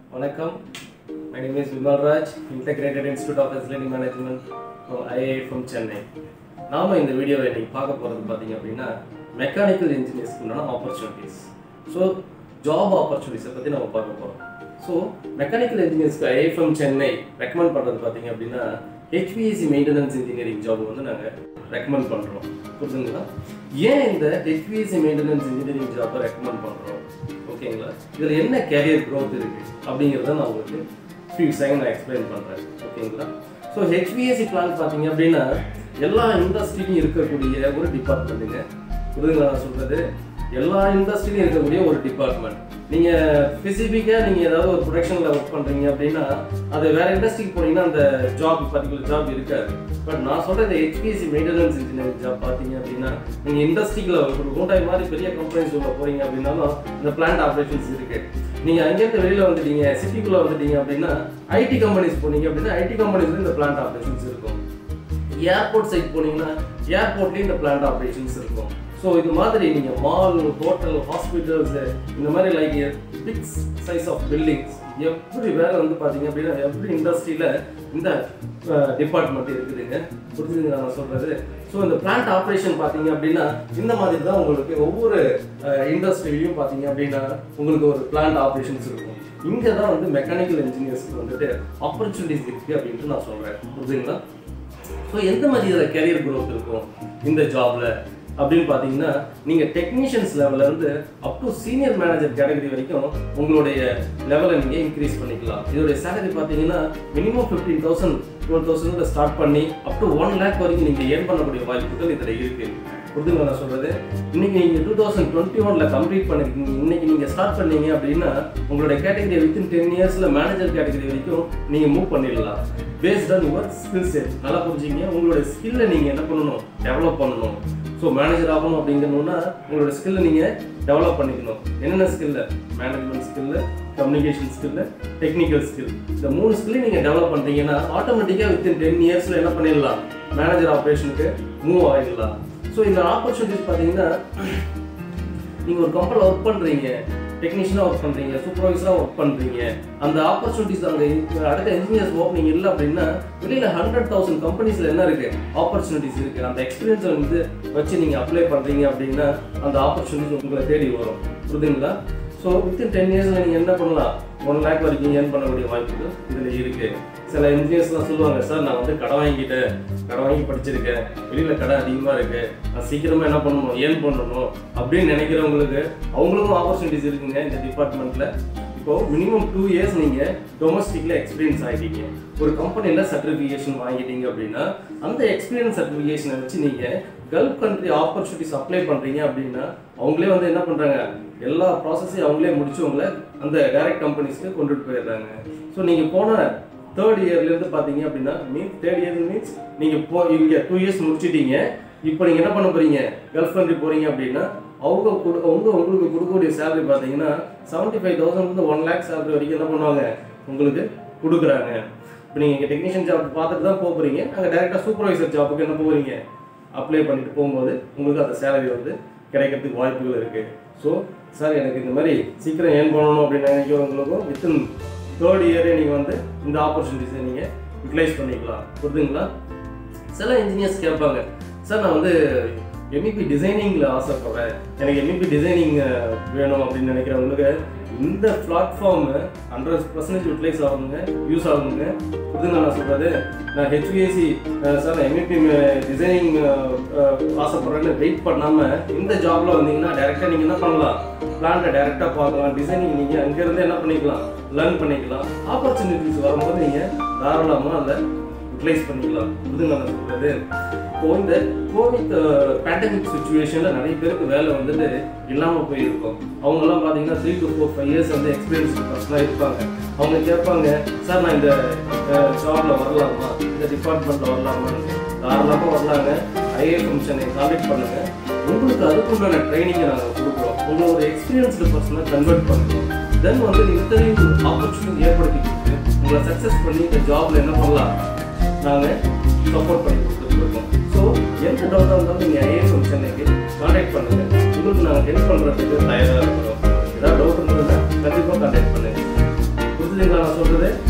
வணக்கம் my name is Vimal Raj integrated institute of facility management IA from Chennai நாம இந்த வீடியோவில் இன்னைக்கு பார்க்க போகிறது பார்த்தீங்க அப்படின்னா மெக்கானிக்கல் இன்ஜினியர்ஸ்க்கு உண்டான ஆப்பர்ச்சுனிட்டிஸ் ஸோ ஜாப் ஆப்பர்ச்சுனிட்டிஸை பற்றி நம்ம பார்க்க போகிறோம் ஸோ மெக்கானிக்கல் இன்ஜினியர்ஸ்க்கு ஐஏ ஃப்ரம் சென்னை ரெக்கமெண்ட் பண்ணுறது பார்த்தீங்க அப்படின்னா ஹெச்பிஎஸ்சி மெயின்டெனன்ஸ் இன்ஜினியரிங் ஜாப் வந்து நாங்கள் ரெக்கமெண்ட் பண்ணுறோம் புரிஞ்சுங்களா ஏன் இந்த ஹெச்பிஎஸ்சி மெயின்டெனன்ஸ் இன்ஜினியரிங் ஜாப்பை ரெக்கமெண்ட் பண்ணுறோம் ஓகேங்களா இதில் என்ன கேரியர் growth இருக்கு அப்படிங்கிறத நான் உங்களுக்கு ஃபியூ செகண்ட் நான் எக்ஸ்பிளைன் பண்ணுறேன் ஓகேங்களா ஸோ ஹெச்பிஎஸ்சி பிளான் பார்த்தீங்க அப்படின்னா எல்லா இண்டஸ்ட்ரிலையும் இருக்கக்கூடிய ஒரு டிபார்ட்மெண்ட்டுங்க புரியுதுங்களா நான் சொல்கிறது எல்லா இண்டஸ்ட்ரிலையும் இருக்கக்கூடிய ஒரு டிபார்ட்மெண்ட் நீங்கள் ஸ்பெசிஃபிக்காக நீங்கள் ஏதாவது ஒரு ப்ரொடக்ஷனில் ஒர்க் பண்ணுறீங்க அப்படின்னா அது வேற இண்டஸ்ட்ரிக்கு போனீங்கன்னா அந்த ஜாப் பர்டிகுலர் ஜாப் இருக்காது பட் நான் சொல்கிற இந்த ஹெச்பிஎஸ்சி மெயின்டெனன்ஸ் இன்ஜினியரிங் ஜாப் பார்த்தீங்க அப்படின்னா நீங்கள் இண்டஸ்ட்ரியில் ஒரு ஹோண்டாய் மாதிரி பெரிய கம்பெனிஸ் உள்ள போறீங்க அப்படின்னாலும் இந்த பிளான்ட் ஆப்ரேஷன்ஸ் இருக்கு நீங்கள் அங்கேருந்து வெளியில் வந்துட்டீங்க சிட்டிக்குள்ளே வந்துட்டீங்க அப்படின்னா ஐடி கம்பெனிஸ் போனீங்க அப்படின்னா ஐடி கம்பெனிஸ்ல இந்த பிளான்ட் ஆப்ரேஷன்ஸ் இருக்கும் ஏர்போர்ட் சைட் போனீங்கன்னா ஏர்போர்ட்லேயும் இந்த பிளான்ட் ஆப்ரேஷன்ஸ் இருக்கும் ஸோ இது மாதிரி நீங்கள் மால் ஹோட்டல் ஹாஸ்பிட்டல்ஸ் இந்த மாதிரி like big size of buildings every வேலை வந்து பார்த்தீங்க அப்படின்னா எவ்ரி இண்டஸ்ட்ரியில் இந்த டிபார்ட்மெண்ட் இருக்குதுங்க புரிஞ்சுங்க நான் சொல்கிறது ஸோ இந்த பிளான்ட் ஆப்ரேஷன் பார்த்தீங்க அப்படின்னா இந்த மாதிரி தான் உங்களுக்கு ஒவ்வொரு இண்டஸ்ட்ரியிலையும் பார்த்தீங்க அப்படின்னா உங்களுக்கு ஒரு பிளான்ட் ஆப்ரேஷன்ஸ் இருக்கும் இங்கே தான் வந்து மெக்கானிக்கல் இன்ஜினியர்ஸ்க்கு வந்துட்டு ஆப்பர்ச்சுனிட்டிஸ் இருக்குது அப்படின்ட்டு நான் சொல்கிறேன் புரியுதுங்களா ஸோ எந்த மாதிரி இதில் கெரியர் growth இருக்கும் இந்த ஜாப்ல அப்படின்னு பார்த்தீங்கன்னா நீங்கள் டெக்னீஷியன்ஸ் லெவல்ல இருந்து up to senior manager category வரைக்கும் உங்களுடைய லெவலை நீங்கள் இன்க்ரீஸ் பண்ணிக்கலாம் இதோடைய சேலரி பார்த்தீங்கன்னா minimum fifteen thousand twelve thousand start பண்ணி அப் டு ஒன் லேக் வரைக்கும் நீங்கள் ஏர்ன் பண்ணக்கூடிய வாய்ப்புகள் இதில் இருக்கு புரிதுங்க நான் சொல்றது இன்னைக்கு நீங்க டூ தௌசண்ட் டுவெண்ட்டி ஒன்ல கம்ப்ளீட் பண்ணிருக்கீங்க இன்னைக்கு நீங்க ஸ்டார்ட் பண்ணீங்க அப்படின்னா உங்களுடைய கேட்டகரி வித்தின் டென் இயர்ஸ்ல மேனேஜர் கேட்டகரி வரைக்கும் நீங்க மூவ் பண்ணிடலாம் based on your skill set நல்லா புரிஞ்சுங்க உங்களுடைய ஸ்கில்லை நீங்க என்ன பண்ணணும் டெவலப் பண்ணணும் ஸோ மேனேஜர் ஆகணும் அப்படிங்கணும்னா உங்களோட ஸ்கில்லை நீங்க டெவலப் பண்ணிக்கணும் என்னென்ன ஸ்கில்ல மேனேஜ்மெண்ட் ஸ்கில்ல கம்யூனிகேஷன் ஸ்கில்ல டெக்னிக்கல் ஸ்கில் இந்த மூணு ஸ்கில்லையும் நீங்க டெவலப் பண்றீங்கன்னா ஆட்டோமேட்டிக்காக வித்தின் டென் இயர்ஸ்ல என்ன பண்ணிடலாம் மேனேஜர் ஆப்ரேஷனுக்கு மூவ் ஆகிடலாம் ஸோ இந்த ஆப்பர்ச்சுனிட்டிஸ் பார்த்தீங்கன்னா நீங்கள் ஒரு கம்பெனியில் ஒர்க் பண்ணுறீங்க டெக்னீஷியனாக ஒர்க் பண்ணுறீங்க சூப்பர்வைசராக ஒர்க் பண்ணுறீங்க அந்த ஆப்பர்ச்சுனிட்டிஸ் அங்கே அடுத்த இன்ஜினியர்ஸ் ஓப்பனிங் இல்லை அப்படின்னா வெளியில் ஹண்ட்ரட் தௌசண்ட் கம்பெனிஸில் என்ன இருக்குது ஆப்பர்ச்சுனிட்டிஸ் இருக்குது அந்த எக்ஸ்பீரியன்ஸை வந்து வச்சு நீங்கள் அப்ளை பண்ணுறீங்க அப்படின்னா அந்த ஆப்பர்ச்சுனிட்டிஸ் உங்களை தேடி வரும் புரியுதுங்களா ஸோ வித்தின் டென் இயர்ஸில் நீங்கள் என்ன பண்ணலாம் ஒன் லேக் வரைக்கும் ஏர்ன் பண்ணக்கூடிய வாய்ப்புகள் இதில் இருக்குது சில இன்ஜினியர்ஸ்லாம் சொல்லுவாங்க சார் நான் வந்து கடை வாங்கிட்டேன் கடை வாங்கி படிச்சிருக்கேன் வெளியில் கடை அதிகமாக இருக்கு நான் சீக்கிரமாக என்ன பண்ணணும் ஏர்ன் பண்ணணும் அப்படின்னு நினைக்கிறவங்களுக்கு அவங்களுக்கும் ஆப்பர்ச்சுனிட்டிஸ் இருக்குங்க இந்த டிபார்ட்மெண்ட்டில் இப்போ மினிமம் டூ இயர்ஸ் நீங்கள் டொமஸ்டிக்கில் எக்ஸ்பீரியன்ஸ் ஆகிட்டீங்க ஒரு கம்பெனியில் சர்டிஃபிகேஷன் வாங்கிட்டீங்க அப்படின்னா அந்த எக்ஸ்பீரியன்ஸ் சர்டிஃபிகேஷனை வச்சு நீங்கள் கல்ஃப் கண்ட்ரி ஆப்பர்ச்சுனிட்டிஸ் அப்ளை பண்ணுறீங்க அப்படின்னா அவங்களே வந்து என்ன பண்ணுறாங்க எல்லா ப்ராசஸையும் அவங்களே முடிச்சு உங்களை அந்த டைரக்ட் கம்பெனிஸ்க்கு கொண்டுட்டு போயிடுறாங்க ஸோ நீங்கள் போன தேர்ட் இயர்லேருந்து பார்த்தீங்க அப்படின்னா மீன்ஸ் தேர்ட் இயர் மீன்ஸ் நீங்கள் போ இங்கே டூ இயர்ஸ் முடிச்சிட்டீங்க இப்போ நீங்கள் என்ன பண்ண போகிறீங்க கல்ஃப் கண்ட்ரி போகிறீங்க அப்படின்னா அவங்க கொடு அவங்க உங்களுக்கு கொடுக்கக்கூடிய சேலரி பார்த்தீங்கன்னா செவன்ட்டி ஃபைவ் தௌசண்ட்லேருந்து ஒன் லேக் சேலரி வரைக்கும் என்ன பண்ணுவாங்க உங்களுக்கு கொடுக்குறாங்க இப்போ நீங்கள் இங்கே டெக்னீஷியன் ஜாப் பார்த்துட்டு தான் போக போகிறீங்க அங்கே டேரெக்டாக சூப்பர்வைசர் ஜாப்புக்கு என்ன போகிறீங்க அப்ளை பண்ணிட்டு போகும்போது உங்களுக்கு அந்த சேலரி வந்து கிடைக்கிறதுக்கு வாய்ப்புகள் இருக்குது ஸோ சார் எனக்கு இந்த மாதிரி சீக்கிரம் ஏர்ன் பண்ணணும் அப்படின்னு நினைக்கிறவங்களுக்கும் வித்தின் தேர்ட் இயரே நீங்கள் வந்து இந்த ஆப்பர்ச்சுனிட்டிஸை நீங்கள் யூட்டிலைஸ் பண்ணிக்கலாம் புரிதுங்களா சில இன்ஜினியர்ஸ் கேட்பாங்க சார் நான் வந்து எம்இபி டிசைனிங்கில் ஆசைப்படுறேன் எனக்கு எம்இபி டிசைனிங் வேணும் அப்படின்னு நினைக்கிறவங்களுக்கு இந்த பிளாட்ஃபார்ம் ஹண்ட்ரட் பர்சன்டேஜ் யூட்டிலைஸ் ஆகுங்க யூஸ் ஆகுங்க புரிதுங்களா நான் சொல்கிறது நான் ஹெச்பிஎஸ்சி சார் நான் எம்இபி டிசைனிங் ஆசைப்படுறேன்னு வெயிட் பண்ணாமல் இந்த ஜாப்ல வந்தீங்கன்னா டேரெக்டாக நீங்கள் என்ன பண்ணலாம் பிளான்ட்டை டேரெக்டாக பார்க்கலாம் டிசைனிங் நீங்கள் அங்கேருந்து என்ன பண்ணிக்கலாம் லேர்ன் பண்ணிக்கலாம் ஆப்பர்ச்சுனிட்டிஸ் வரும்போது நீங்கள் தாராளமாக அதை யூட்டிலைஸ் பண்ணிக்கலாம் புரிதுங்களா நான் சொல்கிறது இப்போ இந்த கோவிட் பேண்டமிக் சுச்சுவேஷனில் நிறைய பேருக்கு வேலை வந்துட்டு இல்லாமல் போயிருக்கும் அவங்கெல்லாம் பார்த்தீங்கன்னா three to four five years வந்து எக்ஸ்பீரியன்ஸ் பர்சனாக இருப்பாங்க அவங்க கேட்பாங்க சார் நான் இந்த ஜாப்ல வரலாமா இந்த டிபார்ட்மெண்ட்டில் வரலாமான்னு தாராளமாக வரலாங்க ஐஏ ஃபங்க்ஷனை கான்டாக்ட் பண்ணுங்க உங்களுக்கு அதுக்குண்டான ட்ரைனிங்கை நாங்கள் கொடுக்குறோம் உங்களோட எக்ஸ்பீரியன்ஸ்டு பர்சனை கன்வெர்ட் பண்ணுறோம் தென் வந்து இத்தனையும் ஆப்பர்ச்சுனிட்டி ஏற்படுத்தி கொடுத்து உங்களை சக்ஸஸ் பண்ணி இந்த ஜாப்ல என்ன பண்ணலாம் நாங்கள் சப்போர்ட் பண்ணி கொடுத்துருக்கோம் ஸோ எந்த டவுட்டாக இருந்தாலும் நீங்கள் ஐஏஎம் சென்னைக்கு கான்டாக்ட் பண்ணுங்க உங்களுக்கு நாங்கள் ஹெல்ப் பண்ணுறதுக்கு தயாராக இருக்கிறோம் ஏதாவது டவுட் இருந்ததுன்னா கண்டிப்பாக கான்டாக்ட் பண்ணுங்க புரிஞ்சு புரிஞ்சுதுங்களா நான் சொல்றது